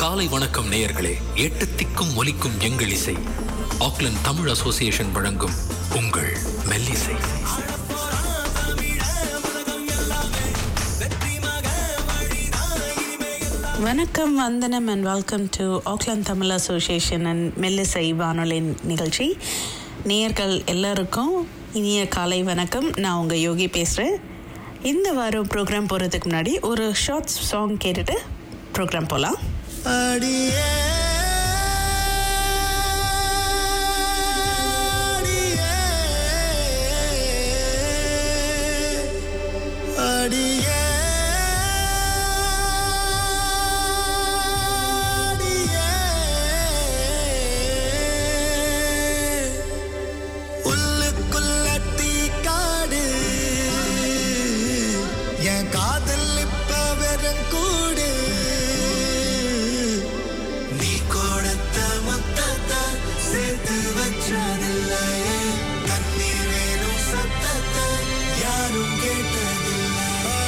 காலை வணக்கம் நேயர்களே எட்டு திக்கும் ஒலிக்கும் எங்கள் இசை ஆக்லண்ட் தமிழ் அசோசியேஷன் வழங்கும் உங்கள் மெல்லிசை வணக்கம் வந்தனம் and welcome to Auckland Tamil association and மெல்லிசை வானொலி நிகழ்ச்சி நேயர்கள் எல்லாருக்கும் இனிய காலை வணக்கம் நான் உங்கள் யோகி பேசுகிறேன் இந்த வாரம் ப்ரோக்ராம் போகிறதுக்கு முன்னாடி ஒரு ஷார்ட் சாங் கேட்டுட்டு ப்ரோக்ராம் போகலாம் அடியே அடியே உள்ளுக்குள்ள தீ காடு என் காதல் இப்ப வெறும் கூடு நீ கொடுத்த முத்தத்தை சேர்த்து வச்சதில்லையே கண்ணீர் வேணும் சத்தத்தை யாரும் கேட்டதில்லை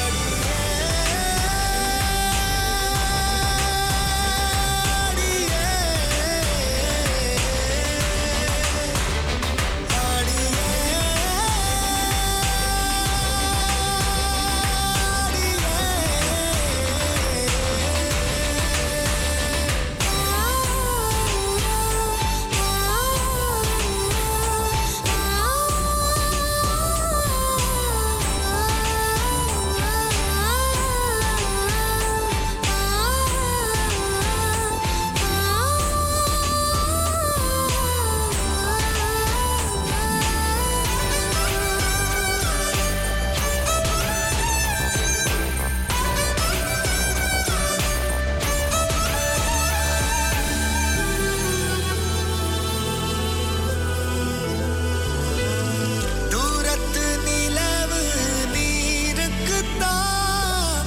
தூரத்து நிலவு நீருக்குத்தான்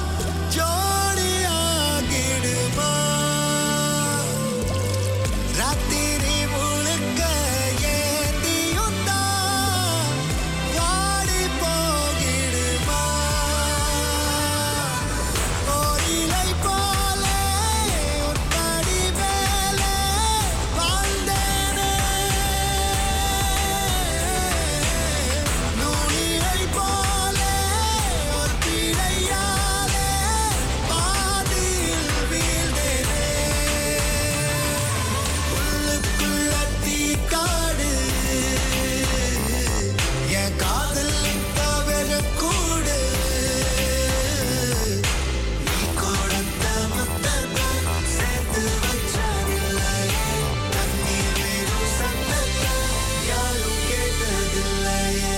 ஜோடியாகிடுமா ராத்திரி முழுக்க ஏந்தியும் தான் வாடி போகிடுமா ஓரிலை போலே உன்னடி மேலே வாழ்ந்தேனே நுனியை போலே ஒரு பிழையாலே பாதியில் வீழ்ந்தேனே உள்ளுக்குள்ள தீ காடு என் காதல் தவிர கூடு நீ கொடுத்த முத்தத்தை சேர்த்து வச்சதில்லையே தண்ணீர் வேணும் சத்தத்தை யாரும் கேட்டதில்லையே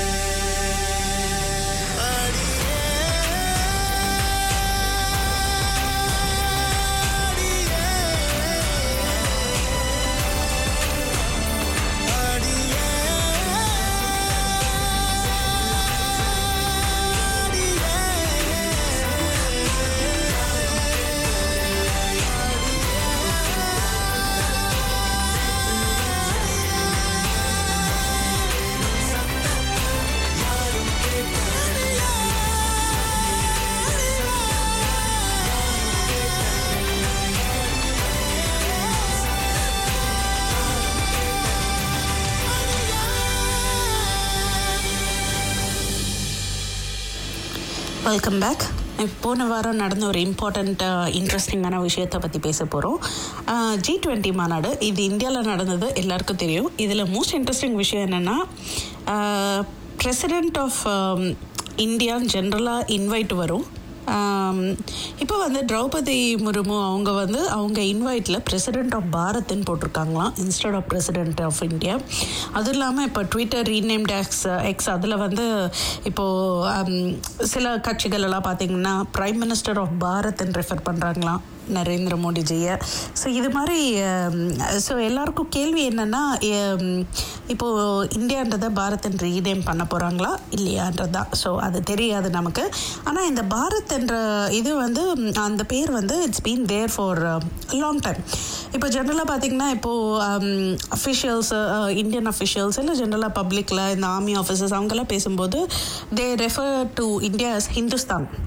வெல்கம் பேக் போன வாரம் நடந்த ஒரு இம்பார்ட்டண்ட் இன்ட்ரெஸ்டிங்கான விஷயத்தை பற்றி பேச போகிறோம் ஜி டுவெண்ட்டி மாநாடு இது இந்தியாவில் நடந்தது எல்லாருக்கும் தெரியும் இதில் மோஸ்ட் இன்ட்ரெஸ்டிங் விஷயம் என்னென்னா பிரசிடெண்ட் ஆஃப் இந்தியா ஜென்ரலாக இன்வைட் வரும் இப்போ வந்து திரௌபதி முர்மு அவங்க வந்து அவங்க இன்வைட்டில் பிரசிடெண்ட் ஆஃப் பாரத்னு போட்டிருக்காங்களாம் instead of president of India அதுவும் இல்லாமல் இப்போ ட்விட்டர் ரீநேம்ட் எக்ஸ் எக்ஸ் அதில் வந்து இப்போது சில கட்சிகள் எல்லாம் பார்த்தீங்கன்னா ப்ரைம் மினிஸ்டர் ஆஃப் பாரத்ன்னு ரெஃபர் பண்ணுறாங்களாம் நரேந்திர மோடிஜியை ஸோ இது மாதிரி ஸோ எல்லாருக்கும் கேள்வி என்னென்னா இப்போது இந்தியான்றதை பாரத் ரீநேம் பண்ண போகிறாங்களா இல்லையான்றது தான் ஸோ அது தெரியாது நமக்கு ஆனால் இந்த பாரத் என்ற இது வந்து ம், அந்த பேர் வந்து it's been there for long time இப்போ ஜென்ரலாக பார்த்தீங்கன்னா இப்போது அஃபிஷியல்ஸ் இந்தியன் அஃபிஷியல்ஸ் இல்லை ஜென்ரலாக பப்ளிக்கில் இந்த ஆர்மி ஆஃபீஸர்ஸ் அவங்கெல்லாம் பேசும்போது they refer to India Hindustan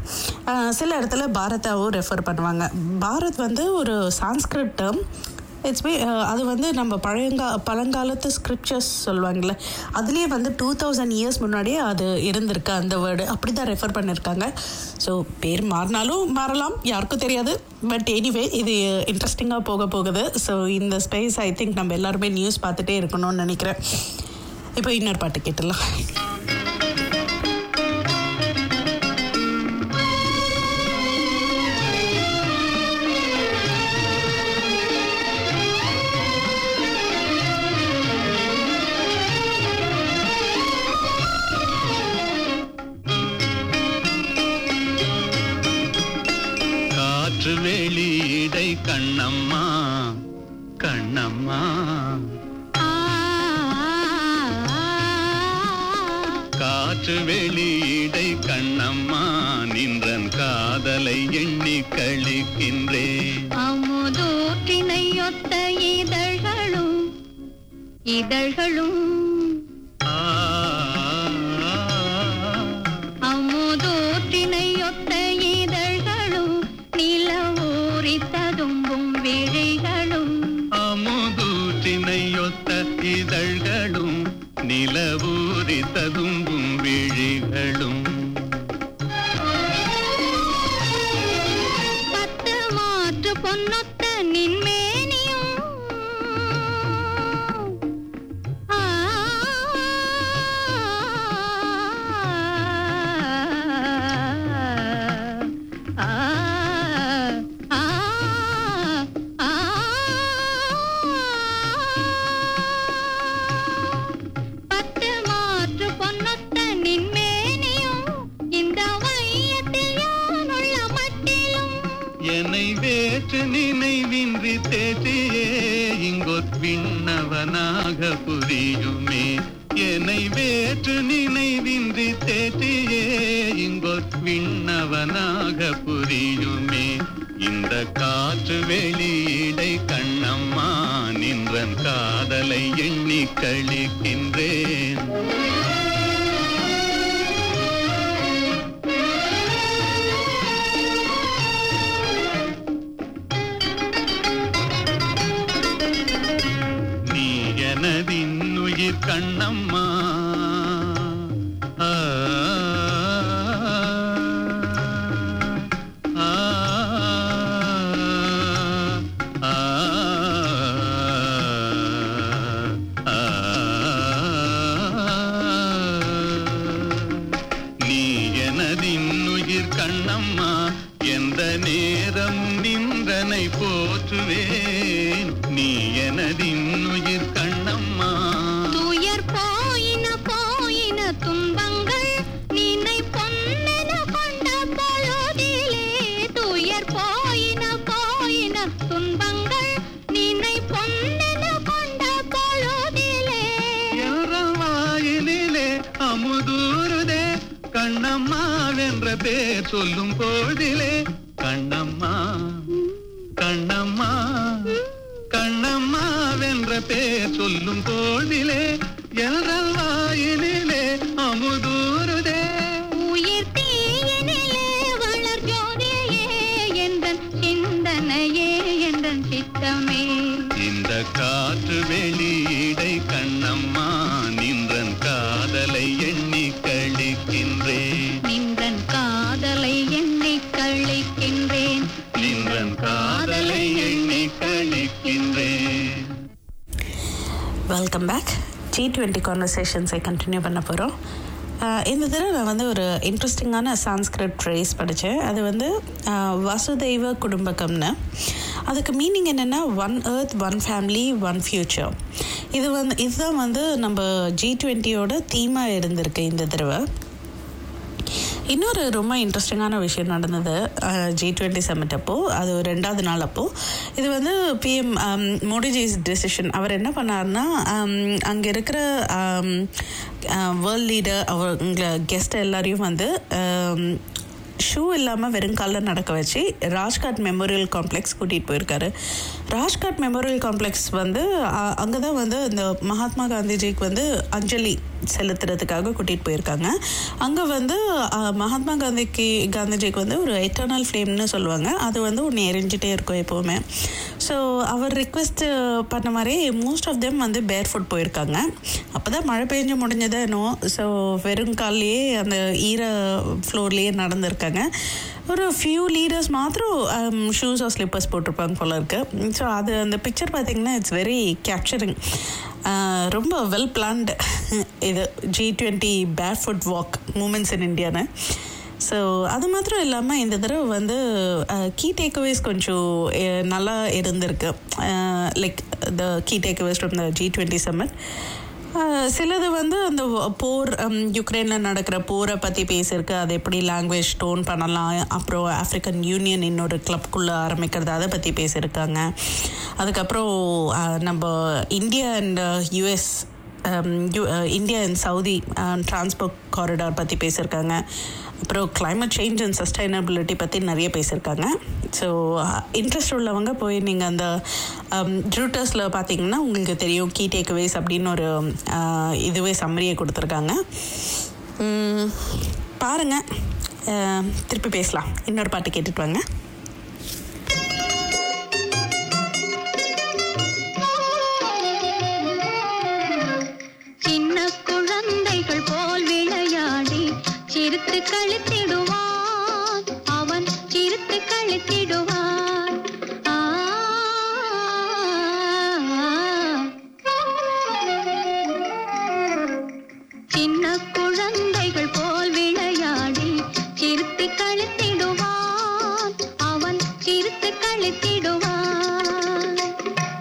ஆஹ் சில இடத்துல பாரதாவும் ரெஃபர் பண்ணுவாங்க பாரத் வந்து ஒரு சான்ஸ்கிரிட் டேர்ம் இட்ஸ் மீ அது வந்து நம்ம பழங்கா பழங்காலத்து ஸ்கிரிப்சர்ஸ் சொல்லுவாங்கள்ல அதுலேயே வந்து டூ தௌசண்ட் இயர்ஸ் முன்னாடியே அது இருந்திருக்கு அந்த வேர்டு அப்படி தான் ரெஃபர் பண்ணியிருக்காங்க ஸோ பேர் மாறினாலும் மாறலாம் யாருக்கும் தெரியாது பட் எனிவே இது இன்ட்ரெஸ்டிங்காக போக போகுது ஸோ இந்த ஸ்பேஸ் ஐ திங்க் நம்ம எல்லாருமே நியூஸ் பார்த்துட்டே இருக்கணும்னு நினைக்கிறேன் இப்போ இன்னொரு பாட்டு கேட்டுடலாம் காற்று வெளியிடை கண்ணம்மா கண்ணம்மா காற்று வெளியிடை கண்ணம்மா நின்றன் காதலை எண்ணி கழிக்கின்றேன் அமுதூற்றினையொத்த இதழ்களும் இதழ்களும் ஆ, அமுதூற்றினையொத்த இதழ்களும் நிலவூரி ததும்பும் விழிகளும் அமுதூற்றினையொத்த இதழ்களும் நிலவூரி ததும்பும் விழிகளும் பத்து மாற்று பொன்னொத்த நின்மேனியும் ஆ, ஆ, ஆ, ஆ, பத்து மாற்று பொன்னொத்த நின்மேனியும் இந்த வையத்தில் யானுள்ள மட்டிலும் என்னை வேற்று நினைவின்றி தேற்றியே இங்கொத் விண்ணவனாக புரியுமே என்னை வேற்று நினைவின்றி தேற்றியே இங்கொத் விண்ணவனாக புரியுமே இந்த காற்று வெளியிடை கண்ணம்மா நின்றன் காதலை எண்ணி கழிக்கின்றேன் நீ எனதின்னுயிர் கண்ணம்மா ஆ, ஆ, ஆ, ஆ, நீ எனதின்னுயிர் கண்ணம்மா எந்த நேரம் நின்றனை போற்றுவேன் நீ எனதின்னுயிர் கண்ணம்மா துயர் போயின போயின துன்பங்கள் நினை பொன்னென கொண்ட பொழுதிலே துயர் போயின போயின துன்பங்கள் நினை பொன்னென கொண்ட பொழுதிலே என்ற வாயினிலே அமுதூருதே கண்ணம்மா வென்ற பேர் சொல்லும் போதிலே கண்ணம்மா கண்ணம்மா கண்ணம்மா வென்ற பேர் சொல்லும் போதிலே என்ற வாயினிலே அமுதூருதே உயிர் தீயினிலே வளர் ஜோதியே எந்தன் சிந்தனையே எந்தன் சித்தமே இந்த காற்று வெளியிடை கண்ணம்மா நின்றன் காதலை எண்ணி கழிக்கின்றேன் நின்றன் காதலை எண்ணி கழிக்கின்றேன் நின்றன் காதலை எண்ணி கழிக்கின்றேன் வெல்கம் பேக் ஜி டுவெண்ட்டி கான்வர்சேஷன்ஸை கண்டினியூ பண்ண போகிறோம் இந்த தடவை நான் வந்து ஒரு இன்ட்ரெஸ்டிங்கான சான்ஸ்கிரிட் ஃப்ரேஸ் படித்தேன் அது வந்து ஆஹ், வசுதெய்வ குடும்பகம்னு அதுக்கு மீனிங் என்னென்னா one earth one family one future இது வந்து இதுதான் வந்து நம்ம ஜி டுவெண்ட்டியோட தீமாக இருந்திருக்கு இந்த தடவை இன்னொரு ரொம்ப இன்ட்ரெஸ்டிங்கான விஷயம் நடந்தது ஜி டுவெண்ட்டி சமிட் அப்போ அது ஒரு ரெண்டாவது நாள் அப்போ இது வந்து பிஎம் மோடிஜிஸ் டெசிஷன் அவர் என்ன பண்ணாருன்னா அங்கே இருக்கிற வேர்ல்ட் லீடர் அவங்க கெஸ்ட் எல்லாரையும் வந்து ஷூ இல்லாமல் வெறும் காலில் நடக்க வச்சு ராஜ்காட் மெமோரியல் காம்ப்ளெக்ஸ் கூட்டிகிட்டு போயிருக்காரு ராஜ்காட் மெமோரியல் காம்ப்ளெக்ஸ் வந்து அங்கே தான் வந்து இந்த மகாத்மா காந்திஜிக்கு வந்து அஞ்சலி செலுத்துறதுக்காக கூட்டிகிட்டு போயிருக்காங்க அங்கே வந்து அஹ், மகாத்மா காந்திக்கு காந்திஜிக்கு வந்து ஒரு எட்டர்னல் ஃப்ளேம்னு சொல்லுவாங்க அது வந்து ஒன்று எரிஞ்சிட்டே இருக்கும் எப்போவுமே ஸோ அவர் ரிக்வெஸ்ட் பண்ண மாதிரி மோஸ்ட் ஆஃப் தெம் வந்து பேர் ஃபுட் போயிருக்காங்க அப்போ தான் மழை பெஞ்சு முடிஞ்சதே என்னவோ ஸோ வெறும் கால்லையே அந்த ஈர ஃப்ளோர்லேயே நடந்திருக்காங்க ஒரு ஃபியூ லீடர்ஸ் மாத்திரம் ஷூஸ் ஆர் ஸ்லிப்பர்ஸ் போட்டிருப்பாங்க போல இருக்கு ஸோ அது அந்த பிக்சர் பார்த்தீங்கன்னா இட்ஸ் வெரி கேப்சரிங் ரொம்ப வெல் பிளான்டு இது ஜி டுவெண்ட்டி பேர் ஃபுட் வாக் மூமெண்ட்ஸ் இன் இந்தியான்னு ஸோ அது மாத்திரம் இல்லாமல் இந்த தடவை வந்து கீ டேக்அவேஸ் கொஞ்சம் அஹ், நல்லா இருந்திருக்கு like the key takeaways from the G twenty summit சிலது வந்து அந்த போர் யுக்ரைனில் நடக்கிற போரை பற்றி பேசியிருக்கு அது எப்படி லாங்குவேஜ் டோன் பண்ணலாம் அப்புறம் ஆஃப்ரிக்கன் யூனியன் இன்னொரு கிளப்குள்ளே ஆரம்பிக்கிறது அதை பற்றி பேசியிருக்காங்க அதுக்கப்புறம் அஹ், நம்ம India and US India and Saudi transport corridor பற்றி பேசியிருக்காங்க அப்புறம் climate சேஞ்ச் அண்ட் சஸ்டைனபிலிட்டி பற்றி நிறைய பேசியிருக்காங்க ஸோ இன்ட்ரெஸ்ட் உள்ளவங்க போய் நீங்கள் அந்த ட்ரூட்டர்ஸில் பார்த்தீங்கன்னா உங்களுக்கு தெரியும் கீ டேக்அவேஸ் அப்படின்னு ஒரு அஹ், இதுவே சம்மரியை கொடுத்துருக்காங்க உம், பாருங்க அஹ், திருப்பி பேசலாம் இன்னொரு பாட்டு கேட்டுட்டு வாங்க சின்ன குழந்தைகள் போல் விளையாடி சிரித்து கழித்திடுவான் அவன் சிரித்து கழித்திடுவான் ஆ, சின்ன குழந்தைகள் போல் விளையாடி சிரித்து கழித்திடுவான் அவன் சிரித்து கழித்திடுவான்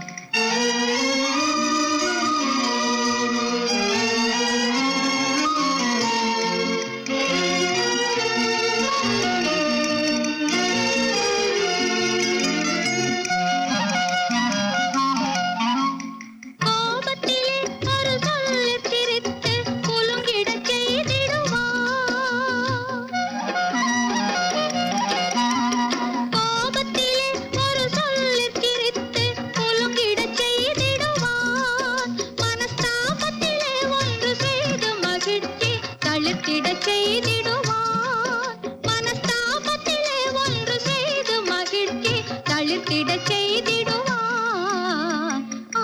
கோபத்திலே ஒரு சொல்லு சிரித்து குலுங்கிடச் செய்திடுவான் கோபத்திலே ஒரு சொல்லு சிரித்து குலுங்கிடச் செய்திடுவான் மனஸ்தாபத்திலே ஒன்று செய்து மகிழ்ச்சி தளிர்த்திடச் செய்திடுவான் மனஸ்தாபத்திலே ஒன்று செய்து மகிழ்ச்சி தளிர்த்திடச் செய்திடுவான் ஆ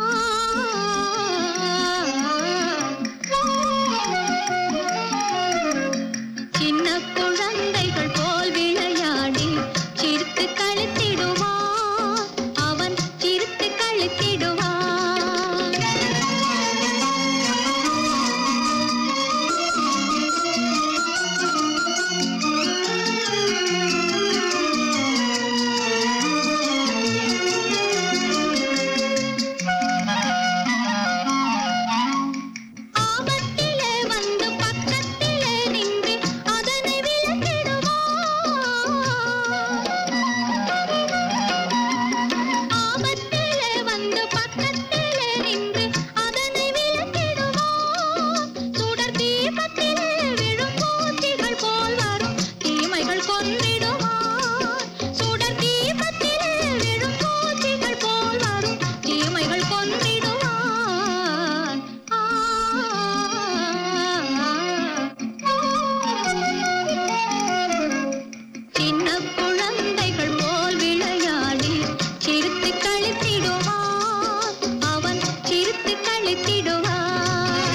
சின்ன குழந்தைகள் போல் விளையாடி சிரித்து கழித்திடுவான் அவன் சிரித்து கழித்திடுவான் ஆபத்திலே வந்து பக்கத்திலே நின்று அதனை விளக்கிடுவான் ஆபத்திலே வந்து பக்கத்திலே நின்று அதனை விளக்கிடுவான் சுடர் தீபத்திலே விழும் பூச்சிகள் போல் வரும் தீமைகள் கொன்றிடுவான் சுடர் தீபத்திலே விழும் பூச்சிகள் போல் வரும் தீமைகள் கொன்றிடுவான் சின்ன குழந்தைகள் போல் விளையாடி சிரித்து கழித்திடுவான் அவன் சிரித்து கழித்திடுவான்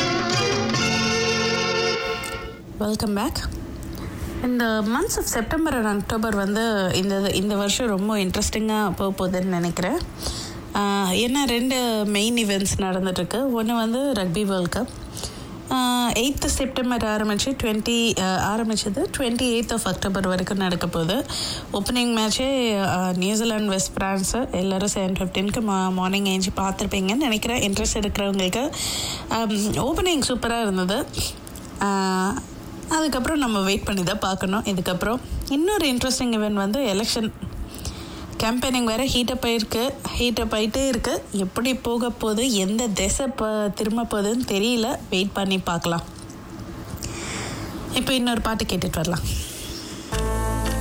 வெல்கம் பேக் இந்த months of September and October வந்து இந்த இந்த வருஷம் ரொம்ப இன்ட்ரெஸ்டிங்காக போக போகுதுன்னு நினைக்கிறேன் ஆஹ் ஏன்னா ரெண்டு மெயின் ஈவெண்ட்ஸ் நடந்துட்டுருக்கு ஒன்று வந்து rugby world cup eighth September ஆரம்பித்து டுவெண்ட்டி ஆரம்பிச்சது டுவெண்ட்டி எயித் ஆஃப் அக்டோபர் வரைக்கும் நடக்க போகுது ஓப்பனிங் மேட்ச்சே நியூசிலாந்து வெஸ்ட் ஃப்ரான்ஸு எல்லோரும் செவன் ஃபிஃப்டீனுக்கு மா மார்னிங் ஏஞ்சி பார்த்துருப்பீங்கன்னு நினைக்கிறேன் இன்ட்ரெஸ்ட் இருக்கிறவங்களுக்கு ஓப்பனிங் சூப்பராக இருந்தது ஆஹ் அதுக்கப்புறம் நம்ம வெயிட் பண்ணி தான் பார்க்கணும் இதுக்கப்புறம் இன்னொரு இன்ட்ரெஸ்டிங் இவெண்ட் வந்து எலெக்ஷன் கேம்பெயினிங் வேறு ஹீட்டப் ஆயிருக்கு ஹீட்டப் ஆகிட்டே இருக்கு எப்படி போக போகுது எந்த திசை ப திரும்ப போகுதுன்னு தெரியல வெயிட் பண்ணி பார்க்கலாம் இப்போ இன்னொரு பாட்டு கேட்டுட்டு வரலாம்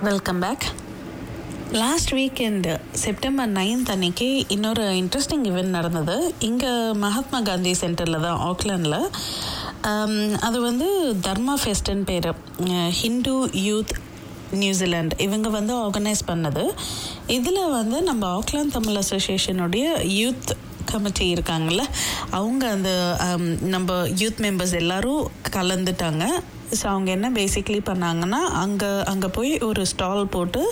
welcome back last weekend September ninth அன்னைக்கு இன்னொரு இன்ட்ரெஸ்டிங் இவெண்ட் நடந்தது இங்கே மகாத்மா காந்தி சென்டரில் தான் ஆக்லாண்டில் அது வந்து தர்மா ஃபெஸ்ட்னு பேர் ஹிந்து யூத் நியூசிலாண்ட் இவங்க வந்து ஆர்கனைஸ் பண்ணது இதில் வந்து நம்ம ஆக்லாந்து தமிழ் அசோசியேஷனுடைய யூத் கமிட்டி இருக்காங்கல்ல அவங்க அந்த um, நம்ம யூத் மெம்பர்ஸ் எல்லாரும் கலந்துட்டாங்க ஸோ அவங்க என்ன பேசிக்லி பண்ணாங்கன்னா அங்கே அங்கே போய் ஒரு ஸ்டால் போட்டு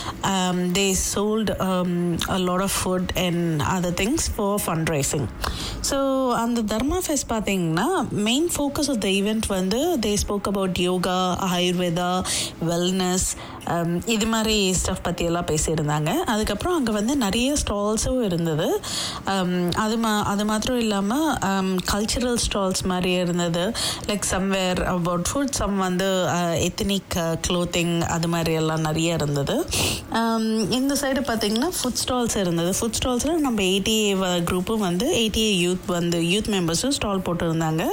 they sold lot of food and other things for fund raising so அந்த தர்மா ஃபெஸ்ட் பார்த்தீங்கன்னா main focus of the event வந்து they spoke about yoga Ayurveda wellness இது மாதிரி ஸ்டஃப் பற்றியெல்லாம் பேசியிருந்தாங்க அதுக்கப்புறம் அங்கே வந்து நிறைய ஸ்டால்ஸும் இருந்தது Um, அது மா அது மாத்திரம் இல்லாமல் கல்ச்சுரல் ஸ்டால்ஸ் மாதிரி இருந்தது like somewhere about food some வந்து எத்தனிக் க்ளோத்திங் அது மாதிரி எல்லாம் நிறைய இருந்தது Um, இந்த சைடு பார்த்தீங்கன்னா ஃபுட் ஸ்டால்ஸ் இருந்தது ஃபுட் ஸ்டால்ஸில் நம்ம ஏடிஏ குரூப்பும் வந்து ஏடிஏ யூத் வந்து யூத் மெம்பர்ஸும் ஸ்டால் போட்டிருந்தாங்க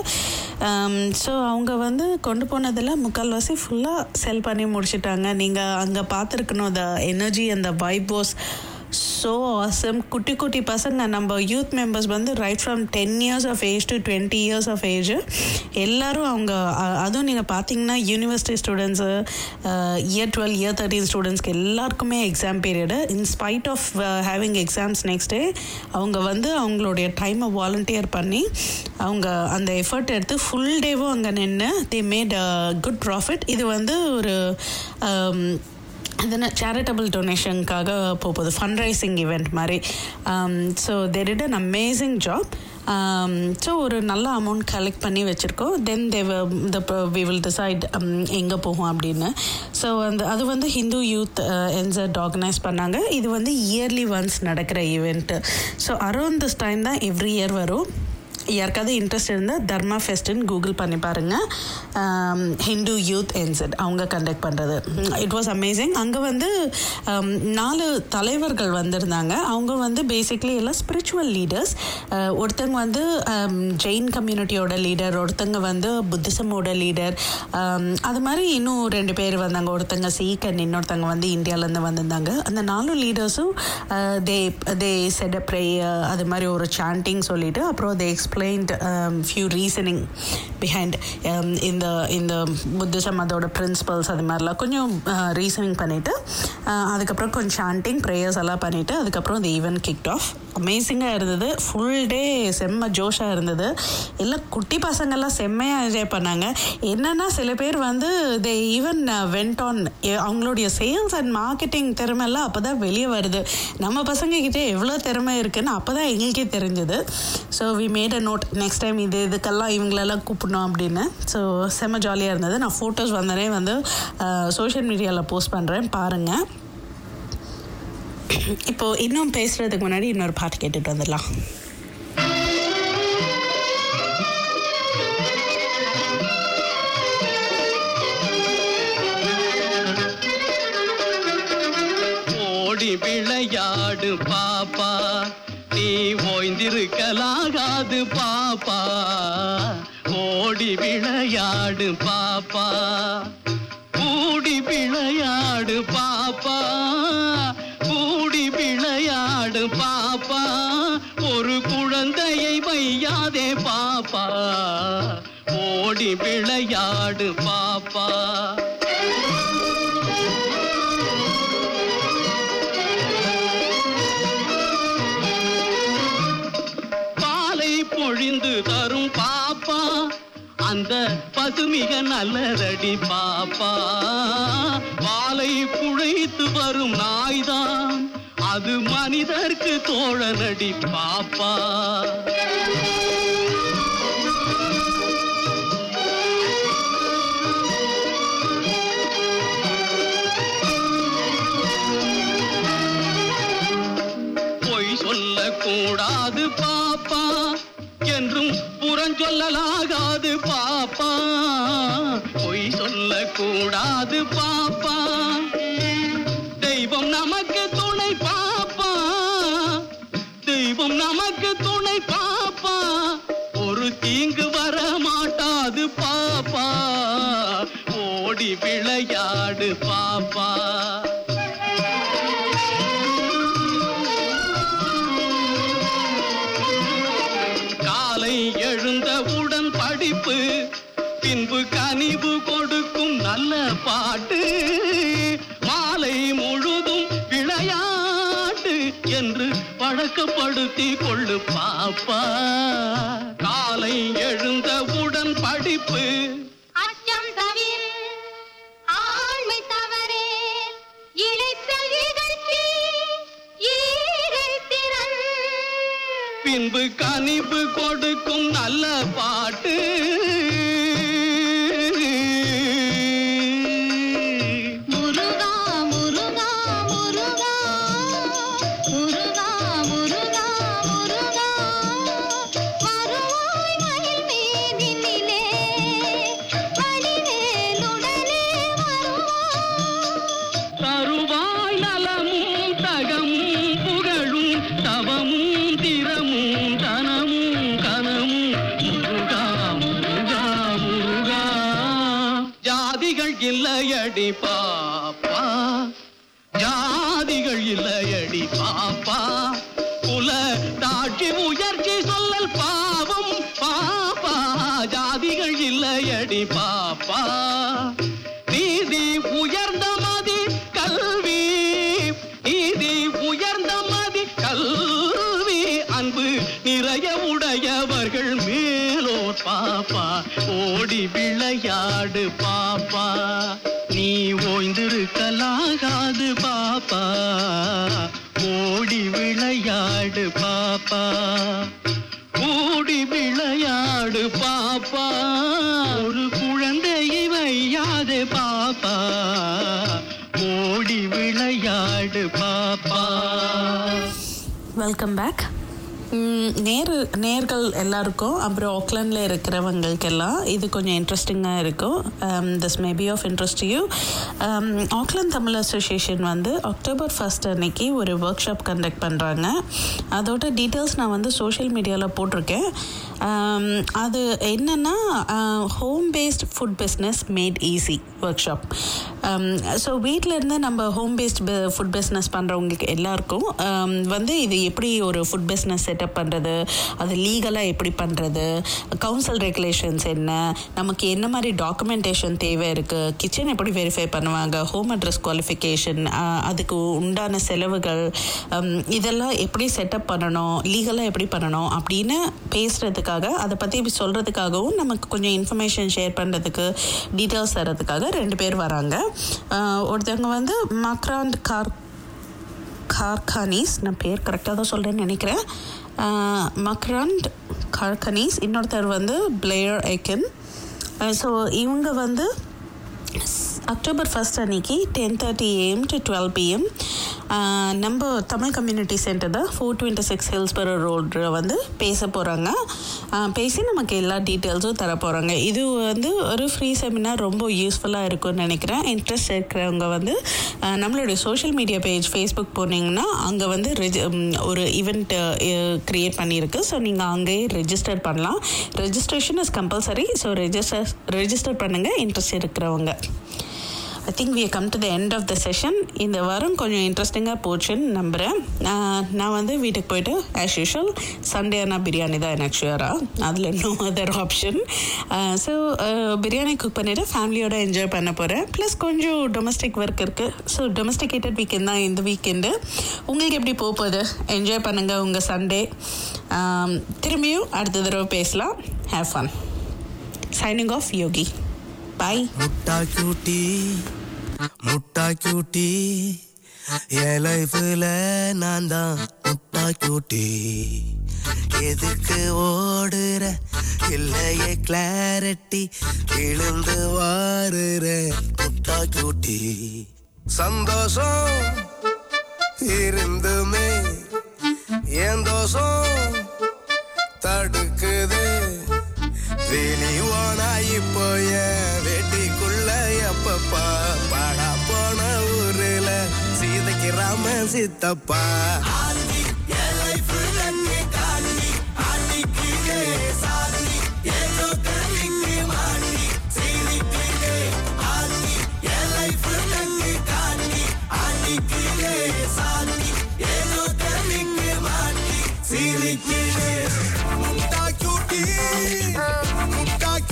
ஸோ அவங்க வந்து கொண்டு போனதில் முக்கால்வாசி ஃபுல்லாக செல் பண்ணி முடிச்சிட்டாங்க நீங்கள் அங்கே பார்த்துருக்கணும் த எனர்ஜி அந்த வைப் வாஸ் ஸோ ஆசம் குட்டி குட்டி பசங்க நம்ம யூத் மெம்பர்ஸ் வந்து right from ten years of age to twenty years of age எல்லாரும் அவங்க அ- அதுவும் நீங்கள் பார்த்தீங்கன்னா university students year twelve year thirteen ஸ்டூடெண்ட்ஸ்க்கு எல்லாருக்குமே exam period in spite of having exams next day அவங்க வந்து அவங்களுடைய டைமை வாலண்டியர் பண்ணி அவங்க அந்த எஃபர்ட் எடுத்து ஃபுல் டேவும் அங்கே நின்று தே மேட் குட் ப்ராஃபிட் இது வந்து ஒரு um, அது என்ன சேரிட்டபிள் டொனேஷனுக்காக போகுது ஃபண்ட் ரைசிங் ஈவெண்ட் மாதிரி so they did an amazing job so ஒரு நல்ல அமௌண்ட் கலெக்ட் பண்ணி வச்சுருக்கோம் தென் தேவ த வி வில் டிசைட் எங்கே போகும் அப்படின்னு ஸோ அந்த அது வந்து ஹிந்து யூத் என்செட் ஆர்கனைஸ் பண்ணாங்க இது வந்து இயர்லி ஒன்ஸ் நடக்கிற event so around this time தான் எவ்ரி இயர் வரும் யாருக்காவது இன்ட்ரெஸ்ட் இருந்தால் தர்மா ஃபெஸ்ட்டுன்னு கூகுள் பண்ணி பாருங்கள் ஹிந்து யூத் என்செட் அவங்க கண்டக்ட் பண்ணுறது இட் வாஸ் அமேசிங் அங்கே வந்து um, நாலு தலைவர்கள் வந்திருந்தாங்க அவங்க வந்து பேசிக்லி எல்லாம் ஸ்பிரிச்சுவல் லீடர்ஸ் ஒருத்தங்க வந்து um, ஜெயின் கம்யூனிட்டியோட லீடர் ஒருத்தங்க வந்து புத்திசமோட லீடர் அது மாதிரி இன்னும் ரெண்டு பேர் வந்தாங்க ஒருத்தங்க சீக் அண்ட் இன்னொருத்தங்க வந்து இந்தியாவிலேருந்து வந்திருந்தாங்க அந்த நாலு லீடர்ஸும் தே தே செட் அ ப்ரேயர் அது மாதிரி ஒரு சாண்டிங் சொல்லிட்டு அப்புறம் they explained few reasoning behind இந்த இந்த புத்திசம் அதோட பிரின்சிபல்ஸ் அது மாதிரிலாம் கொஞ்சம் ரீசனிங் பண்ணிவிட்டு அதுக்கப்புறம் கொஞ்சம் சாண்டிங் ப்ரேயர்ஸ் எல்லாம் பண்ணிவிட்டு அதுக்கப்புறம் இந்த ஈவெண்ட் கிக்ட் ஆஃப் அமேசிங்காக இருந்தது ஃபுல் டே செம்ம ஜோஷாக இருந்தது எல்லாம் குட்டி பசங்கள்லாம் செம்மையாக என்ஜாய் பண்ணாங்க என்னன்னா சில பேர் வந்து தே ஈவன் வெண்ட் ஆன் அவங்களுடைய சேல்ஸ் அண்ட் மார்க்கெட்டிங் திறமைலாம் அப்போ தான் வெளியே வருது நம்ம பசங்க கிட்டே எவ்வளோ திறமை இருக்குன்னு அப்போ தான் எங்களுக்கே தெரிஞ்சது so we made a note next time இது இதுக்கெல்லாம் இவங்களெல்லாம் கூப்பிடணும் அப்படின்னு ஸோ செம்ம ஜாலியாக இருந்தது நான் ஃபோட்டோஸ் வந்தனே வந்து சோஷியல் மீடியாவில் போஸ்ட் பண்ணுறேன் பாருங்கள் இப்போ இன்னும் பேசுறதுக்கு முன்னாடி இன்னொரு பாட்டு கேட்டுட்டு வந்துடலாம் ஓடி விளையாடு பாப்பா நீ ஓய்ந்திருக்கலாகாது பாப்பா ஓடி விளையாடு பாப்பா கூடி விளையாடு பாப்பா கூடி விளையாடு பாப்பா ஒரு குழந்தையை வையாதே பாப்பா ஓடி விளையாடு பாப்பா பாலை பொழிந்து தரும் பாப்பா அந்த பசுமிக நல்லதடி பாப்பா பாலை குழைத்து வரும் நாய்தான் அது மனிதர்க்கு தோழனடி பாப்பா பொய் சொல்லக்கூடாது பாப்பா என்றும் புறஞ்சொல்லலாகாது பாப்பா பொய் சொல்லக்கூடாது பாப்பா தெய்வம் நமக்கு துணை பாப்பா தெய்வம் நமக்கு துணை பாப்பா ஒரு தீங்கு வர மாட்டாது பாப்பா ஓடி விளையாடு பாப்பா படிப்பு பின்பு கனிவு கொடுக்கும் நல்ல பாட்டு மாலை முழுதும் விளையாட்டு என்று பழக்கப்படுத்தி கொள்ளு பாப்பா காலை எழுந்தவுடன் படிப்பு அச்சம் தவிர ஆண்மை தவறே இழைத்தல் இகழ்ச்சி ஈகை திறன் பின்பு கனிவு கொடுக்கும் நல்ல பாட்டு முருகா முருகா முருகா முருகா முருகா முருகா மறுவாய் மயில் மீதினிலே வடிவேலுடனே வருவாய் தருவாய் நலமும் தகமும் புகழும் தவமும் திறமும் தனமும் கனமும் முருகா முருகா முருகா ஜாதிகள் இல்லையடி பாப்பா ஜாதிகள் இல்லையடி பாப்பா குல தாட்சி உயர்ச்சி சொல்லல் பாவம் பாப்பா ஜாதிகள் இல்லையடி பாப்பா நீதி உயர்ந்த மதி கல்வி நீதி உயர்ந்த மதி கல்வி அன்பு நிறைய உடையவர்கள் மேலோர் பாப்பா ஓடி விளையாடு பாப்பா நீ ஓய்ந்திருக்கலாகாது பாப்பா ஓடி விளையாடு பாப்பா கூடி விளையாடு பாப்பா ஒரு குழந்தையை வையாதே பாப்பா ஓடி விளையாடு பாப்பா வெல்கம் பேக் நேர் நேர்கள் எல்லாருக்கும் அப்புறம் ஆக்லாண்டில் இருக்கிறவங்களுக்கெல்லாம் இது கொஞ்சம் இன்ட்ரெஸ்டிங்காக இருக்கும் this may be of interest you Auckland Tamil association வந்து அக்டோபர் ஃபர்ஸ்ட் அன்னைக்கு ஒரு ஒர்க் ஷாப் கண்டக்ட் பண்ணுறாங்க அதோட டீட்டெயில்ஸ் நான் வந்து சோஷியல் மீடியாவில் போட்டிருக்கேன் Um, அது என்னென்னா home based food business made easy work shop so வீட்டிலேருந்து நம்ம ஹோம் பேஸ்ட் ஃபுட் பிஸ்னஸ் பண்ணுறவங்களுக்கு எல்லாருக்கும் um, வந்து இது எப்படி ஒரு ஃபுட் பிஸ்னஸ் செட்டப் பண்ணுறது அது லீகலாக எப்படி பண்ணுறது கவுன்சில் ரெகுலேஷன்ஸ் என்ன நமக்கு என்ன மாதிரி டாக்குமெண்டேஷன் தேவை இருக்குது கிச்சன் எப்படி வெரிஃபை பண்ணுவாங்க ஹோம் அட்ரஸ் குவாலிஃபிகேஷன் அதுக்கு உண்டான செலவுகள் um, இதெல்லாம் எப்படி செட்டப் பண்ணணும் லீகலாக எப்படி பண்ணணும் அப்படின்னு பேசுகிறதுக்காக அதை பற்றி சொல்கிறதுக்காகவும் நமக்கு கொஞ்சம் இன்ஃபர்மேஷன் ஷேர் பண்ணுறதுக்கு டீட்டெயில்ஸ் தரதுக்காக ரெண்டு பேர் வராங்க ஆஹ் ஒருத்தவங்க வந்து மக்ராண்ட் கார் கார்கானிஸ் நான் பேர் கரெக்டாக தான் சொல்கிறேன்னு நினைக்கிறேன் மக்ராண்ட் கார்கனீஸ் இன்னொருத்தர் வந்து பிளேயர் ஐக்கன் ஸோ இவங்க வந்து அக்டோபர் ஃபஸ்ட் அன்னைக்கு ten thirty AM to twelve PM நம்ம தமிழ் கம்யூனிட்டி சென்டர் தான் four twenty six Hillsborough road வந்து பேச போகிறாங்க பேசி நமக்கு எல்லா டீட்டெயில்ஸும் தர போகிறாங்க இது வந்து ஒரு ஃப்ரீ செமினார் ரொம்ப யூஸ்ஃபுல்லாக இருக்கும்னு நினைக்கிறேன் இன்ட்ரெஸ்ட் இருக்கிறவங்க வந்து ஆஹ், நம்மளுடைய சோஷியல் மீடியா பேஜ் ஃபேஸ்புக் போனீங்கன்னா அங்கே வந்து ரெஜி ம், ஒரு ஈவெண்ட் க்ரியேட் பண்ணியிருக்கு ஸோ நீங்கள் அங்கேயே ரெஜிஸ்டர் பண்ணலாம் registration is compulsory so register register பண்ணுங்கள் இன்ட்ரெஸ்ட் இருக்கிறவங்க I think we come to the end of the session இந்த வாரம் கொஞ்சம் இன்ட்ரெஸ்டிங்காக போச்சுன்னு நம்புகிறேன் நான் நான் வந்து வீட்டுக்கு போயிட்டு ஆஸ் யூஷுவல் சண்டே ஆனால் பிரியாணி தான் எனக்கு ஷுவராக அதில் no other option so biryani cook பண்ணிவிட்டு ஃபேமிலியோட என்ஜாய் பண்ண போகிறேன் ப்ளஸ் கொஞ்சம் டொமஸ்டிக் ஒர்க் இருக்குது ஸோ டொமஸ்டிகேட்டட் வீக்கெண்ட் தான் இந்த வீக்கெண்டு உங்களுக்கு எப்படி போக போகுது என்ஜாய் பண்ணுங்கள் உங்கள் சண்டே திரும்பியும் அடுத்த தடவை பேசலாம் have fun signing off Yogi bye முட்டா கியூட்டி முட்டா கியூட்டி என் லைஃப்ல நான் தான் முட்டா கியூட்டி எதுக்கு ஓடுற இல்லையே கிளாரிட்டி விழுந்து வாருற முட்டா கியூட்டி சந்தோஷம் இருந்துமே என் தோஷம் தடுக்குது வெளிவானா இப்போ என் வெட்டிக்குள்ள எப்பப்பா பாடா போன ஊருல சீதைக்கு ராம சித்தப்பா முட்டா கியூட்டி முட்டா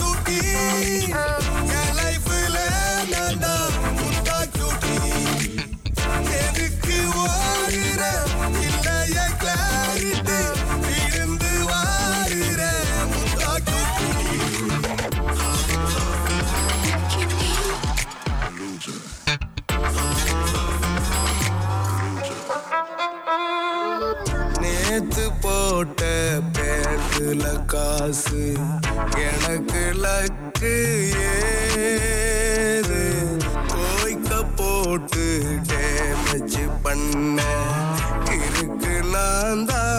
நேத்து போட்ட பேட்டுல காசு எனக்கு லக்கு ஏது கோய்க்க போட்டு டேமேஜ் பண்ண இருக்கு நான் தான்